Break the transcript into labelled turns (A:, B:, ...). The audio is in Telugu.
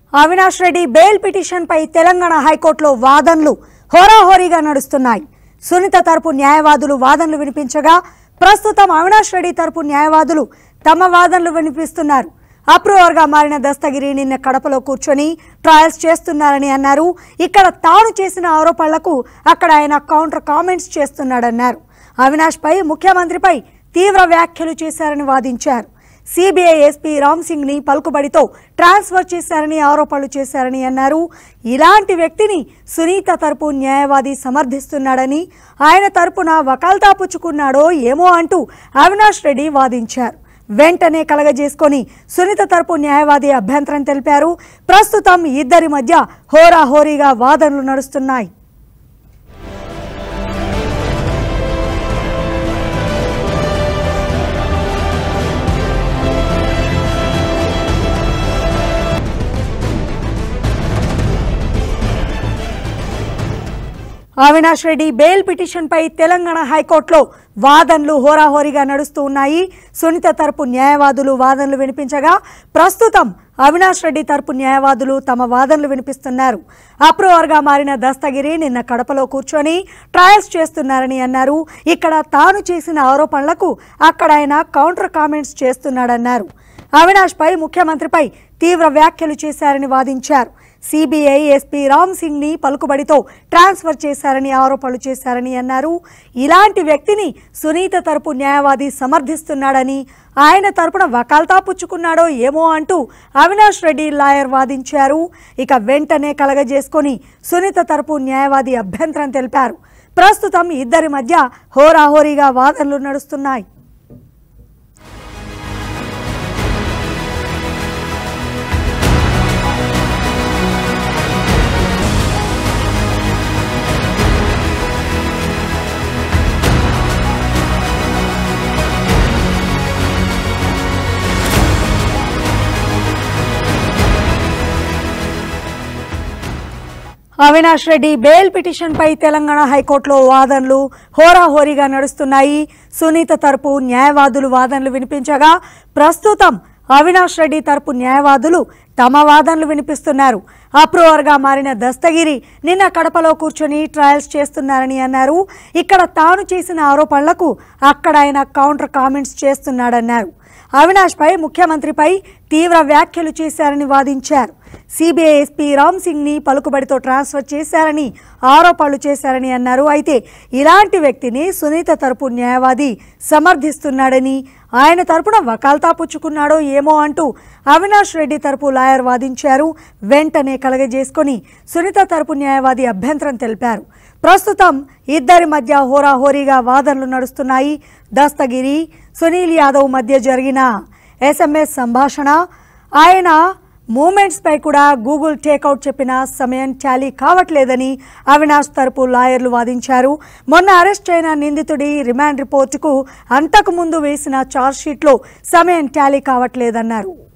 A: అవినాష్ రెడ్డి బెయిల్ పిటిషన్పై తెలంగాణ హైకోర్టులో వాదనలు హోరాహోరీగా నడుస్తున్నాయి సునీత తరపు న్యాయవాదులు వాదనలు వినిపించగా ప్రస్తుతం అవినాష్ రెడ్డి తరపు న్యాయవాదులు తమ వాదనలు వినిపిస్తున్నారు అప్రూవర్గా మారిన దస్తగిరి నిన్న కడపలో కూర్చొని ట్రయల్స్ చేస్తున్నారని అన్నారు ఇక్కడ తాను చేసిన ఆరోపణలకు అక్కడ ఆయన కౌంటర్ కామెంట్స్ చేస్తున్నాడన్నారు అవినాష్ పై ముఖ్యమంత్రిపై తీవ్ర వ్యాఖ్యలు చేశారని వాదించారు సిబిఐ ఎస్పీ రామ్ సింగ్ ని పలుకుబడితో ట్రాన్స్ఫర్ చేశారని ఆరోపణలు చేశారని అన్నారు ఇలాంటి వ్యక్తిని సునీత తరపు న్యాయవాది సమర్థిస్తున్నాడని ఆయన తరపున వకాల్తా పుచ్చుకున్నాడో ఏమో అంటూ అవినాష్ రెడ్డి వాదించారు వెంటనే కలగజేసుకొని సునీత తరపు న్యాయవాది అభ్యంతరం తెలిపారు ప్రస్తుతం ఇద్దరి మధ్య హోరాహోరీగా వాదనలు నడుస్తున్నాయి అవినాష్ రెడ్డి బెయిల్ పిటిషన్పై తెలంగాణ హైకోర్టులో వాదనలు హోరాహోరీగా నడుస్తూ ఉన్నాయి సునీత తరపు న్యాయవాదులు వాదనలు వినిపించగా ప్రస్తుతం అవినాష్ రెడ్డి తరపు న్యాయవాదులు తమ వాదనలు వినిపిస్తున్నారు అప్రూవర్గా మారిన దస్తగిరి నిన్న కడపలో కూర్చొని ట్రయల్స్ చేస్తున్నారని అన్నారు ఇక్కడ తాను చేసిన ఆరోపణలకు అక్కడ ఆయన కౌంటర్ కామెంట్స్ చేస్తున్నాడన్నారు అవినాష్ పై ముఖ్యమంత్రిపై తీవ్ర వ్యాఖ్యలు చేశారని వాదించారు సిబిఐ ఎస్పీ రామ్ సింగ్ ని పలుకుబడితో ట్రాన్స్ఫర్ చేశారని ఆరోపణలు చేశారని అన్నారు ఇలాంటి వ్యక్తిని సునీత తరపు న్యాయవాది సమర్థిస్తున్నాడని ఆయన తరపున వకాల్తా పుచ్చుకున్నాడో ఏమో అంటూ అవినాష్ రెడ్డి లాయర్ వాదించారు ఇక వెంటనే కలగజేసుకొని సునీత తరపు న్యాయవాది అభ్యంతరం తెలిపారు ప్రస్తుతం ఇద్దరి మధ్య హోరాహోరీగా వాదనలు నడుస్తున్నాయి అవినాష్ రెడ్డి బెయిల్ పిటిషన్పై తెలంగాణ హైకోర్టులో వాదనలు హోరాహోరీగా నడుస్తున్నాయి సునీత తరపు న్యాయవాదులు వాదనలు వినిపించగా ప్రస్తుతం అవినాష్ రెడ్డి తరపు న్యాయవాదులు తమ వాదనలు వినిపిస్తున్నారు అప్రూవర్గా మారిన దస్తగిరి నిన్న కడపలో కూర్చొని ట్రయల్స్ చేస్తున్నారని అన్నారు ఇక్కడ తాను చేసిన ఆరోపణలకు అక్కడ ఆయన కౌంటర్ కామెంట్స్ చేస్తున్నాడన్నారు అవినాష్ పై ముఖ్యమంత్రిపై తీవ్ర వ్యాఖ్యలు చేశారని వాదించారు సిబిఐ ఎస్పీ రామ్ సింగ్ ని పలుకుబడితో ట్రాన్స్ఫర్ చేశారని ఆరోపణలు చేశారని అన్నారు అయితే ఇలాంటి వ్యక్తిని సునీత తరపు న్యాయవాది సమర్థిస్తున్నాడని ఆయన తరపున వకాల్తా పుచ్చుకున్నాడో ఏమో అంటూ అవినాష్ రెడ్డి తరపు లాయర్ వాదించారు వెంటనే కలగజేసుకొని సునీత తరపు న్యాయవాది అభ్యంతరం తెలిపారు ప్రస్తుతం ఇద్దరి మధ్య హోరాహోరీగా వాదనలు నడుస్తున్నాయి దస్తగిరి సునీల్ యాదవ్ మధ్య జరిగిన ఎస్ఎంఎస్ సంభాషణ ఆయన మూమెంట్స్ పై కూడా గూగుల్ టేకౌట్ చెప్పిన సమయం టాలీ కావట్లేదని అవినాష్ తరపు లాయర్లు వాదించారు మొన్న అరెస్ట్ అయిన నిందితుడి రిమాండ్ రిపోర్టుకు అంతకు ముందు వేసిన ఛార్జ్షీట్లో సమయం టాలీ కావట్లేదన్నారు